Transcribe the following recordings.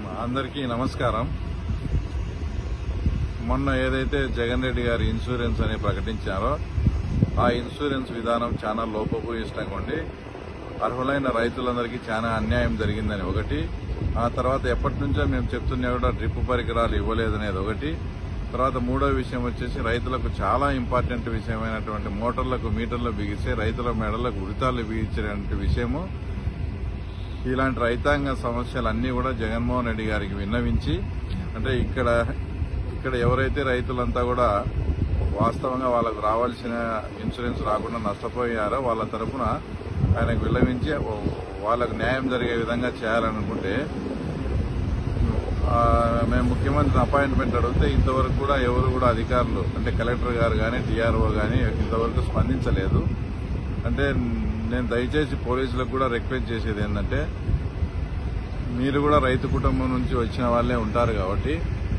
అందరికీ నమస్కారం మొన్న ఏదైతే జగన్ రెడ్డి గారి ఇన్సూరెన్స్ అని ప్రకటించారో ఆ ఇన్సూరెన్స్ విధానం చాలా లోపభూయిష్టంగా ఉండి అర్హులైన రైతులందరికీ చాలా అన్యాయం జరిగిందని ఒకటి ఆ తర్వాత ఎప్పటి నుంచో మేము చెప్తున్నా కూడా డ్రిప్ పరికరాలు ఇవ్వలేదనేది ఒకటి తర్వాత మూడో విషయం వచ్చేసి రైతులకు చాలా ఇంపార్టెంట్ విషయమైనటువంటి మోటార్లకు మీటర్లు బిగిస్తే రైతుల మెడలకు ఉరితాలు బిగించేటువంటి విషయము ఇలాంటి రైతాంగ సమస్యలన్నీ కూడా జగన్మోహన్ రెడ్డి గారికి విన్నవించి అంటే ఇక్కడ ఇక్కడ ఎవరైతే రైతులంతా కూడా వాస్తవంగా వాళ్ళకు రావాల్సిన ఇన్సూరెన్స్ రాకుండా నష్టపోయారో వాళ్ళ తరఫున ఆయనకు విన్నవించి వాళ్ళకు న్యాయం జరిగే విధంగా చేయాలనుకుంటే ఆ, మేము ముఖ్యమంత్రి అపాయింట్మెంట్ అడిగితే ఇంతవరకు కూడా ఎవరు కూడా అధికారులు అంటే కలెక్టర్ గారు కానీ డిఆర్ఓ కానీ ఇంతవరకు స్పందించలేదు అంటే నేను దయచేసి పోలీసులకు కూడా రిక్వెస్ట్ చేసేది ఏంటంటే మీరు కూడా రైతు కుటుంబం నుంచి వచ్చిన వాళ్ళే ఉంటారు కాబట్టి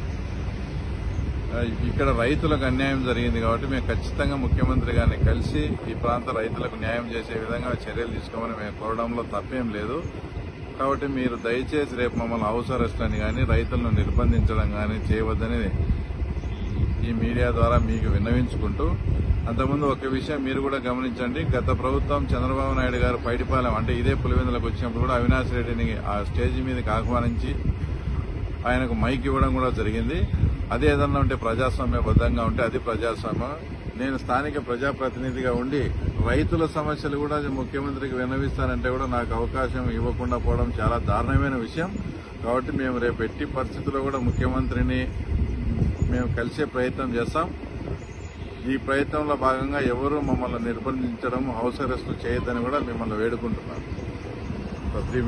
ఆ, ఇక్కడ రైతులకు అన్యాయం జరిగింది కాబట్టి మేము ఖచ్చితంగా ముఖ్యమంత్రి గారిని కలిసి ఈ ప్రాంత రైతులకు న్యాయం చేసే విధంగా చర్యలు తీసుకోమని మేము కోరడంలో తప్పేం లేదు కాబట్టి మీరు దయచేసి రేపు మమ్మల్ని హౌస్ అరెస్ట్ అని కానీ రైతులను నిర్బంధించడం కానీ చేయవద్దని ఈ మీడియా ద్వారా మీకు విన్నవించుకుంటూ అంతకుముందు ఒక విషయం మీరు కూడా గమనించండి గత ప్రభుత్వం చంద్రబాబు నాయుడు గారు పైడిపాలెం అంటే ఇదే పులివెందులకు వచ్చినప్పుడు కూడా అవినాష్ రెడ్డిని ఆ స్టేజ్ మీదకి ఆహ్వానించి ఆయనకు మైక్ ఇవ్వడం కూడా జరిగింది అదే ఏదన్నా ఉంటే ప్రజాస్వామ్యబద్ధంగా ఉంటే అది ప్రజాస్వామ్యం నేను స్థానిక ప్రజాప్రతినిధిగా ఉండి రైతుల సమస్యలు కూడా ముఖ్యమంత్రికి విన్నవిస్తానంటే కూడా నాకు అవకాశం ఇవ్వకుండా పోవడం చాలా దారుణమైన విషయం కాబట్టి మేము రేపు ఎట్టి పరిస్థితుల్లో కూడా ముఖ్యమంత్రిని మేము కలిసే ప్రయత్నం చేస్తాం ఈ ప్రయత్నంలో భాగంగా ఎవరు మమ్మల్ని నిర్బంధించడం హౌస్ అరెస్టు చేయొద్దని కూడా మిమ్మల్ని వేడుకుంటున్నాను